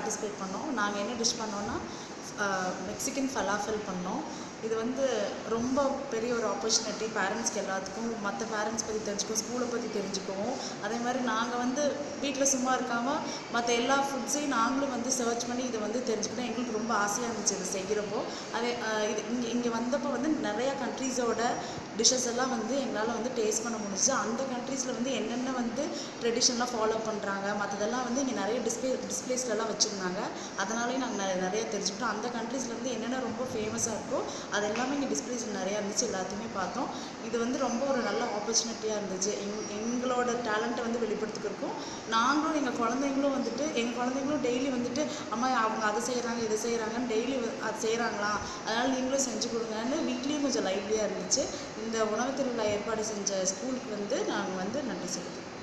participate பண்ணோம் நாங்கள் என்ன டிஷ் பண்ணோன்னா மெக்சிகன் ஃபலாஃபல் பண்ணோம் இது வந்து ரொம்ப பெரிய ஒரு ஆப்பர்ச்சுனிட்டி பேரண்ட்ஸ்க்கு எல்லாத்துக்கும் மற்ற பேரண்ட்ஸ் பற்றி தெரிஞ்சுக்கவும் ஸ்கூலை பற்றி தெரிஞ்சுக்கவும் அதே மாதிரி நாங்கள் வந்து வீட்டில் சும்மா இருக்காமல் மற்ற எல்லா ஃபுட்ஸையும் நாங்களும் வந்து சர்ச் பண்ணி இதை வந்து தெரிஞ்சுக்கணும் எங்களுக்கு ரொம்ப ஆசையாக இருந்துச்சு இதை செய்கிறப்போ அதே அஹ், இது இங்கே இங்கே வந்தப்போ வந்து நிறையா கண்ட்ரீஸோட டிஷ்ஷஸ் எல்லாம் வந்து எங்களால் வந்து டேஸ்ட் பண்ண முடிஞ்சுச்சு அந்த கண்ட்ரீஸில் வந்து என்னென்ன வந்து ட்ரெடிஷன்லாம் ஃபாலோ பண்ணுறாங்க மற்றதெல்லாம் வந்து இங்கே நிறைய டிஸ்பிளே டிஸ்பிளேஸ்லலாம் வச்சுருந்தாங்க அதனாலேயும் நாங்கள் நிறைய தெரிஞ்சுக்கிட்டோம் அந்த கண்ட்ரீஸில் வந்து என்னென்ன ரொம்ப ஃபேமஸாக இருக்கோ அது எல்லாமே இங்கே டிஸ்பிளேஸில் நிறையா இருந்துச்சு எல்லாத்தையுமே பார்த்தோம் இது வந்து ரொம்ப ஒரு நல்ல ஆப்பர்ச்சுனிட்டியாக இருந்துச்சு எங் எங்களோட டேலண்ட்டை வந்து வெளிப்படுத்துக்கிறதுக்கும் நாங்களும் எங்கள் குழந்தைங்களும் வந்துட்டு எங்கள் குழந்தைங்களும் டெய்லி வந்துட்டு அம்மா அவங்க அதை செய்கிறாங்க இதை செய்கிறாங்கன்னு டெய்லி அது செய்கிறாங்களா அதனால் நீங்களும் செஞ்சு கொடுங்கன்னு வீட்லேயும் கொஞ்சம் லைவ்லியாக இருந்துச்சு இந்த உணவு திருவிழா ஏற்பாடு செஞ்ச ஸ்கூலுக்கு வந்து நாங்கள் வந்து நன்றி செலுத்துகிறோம்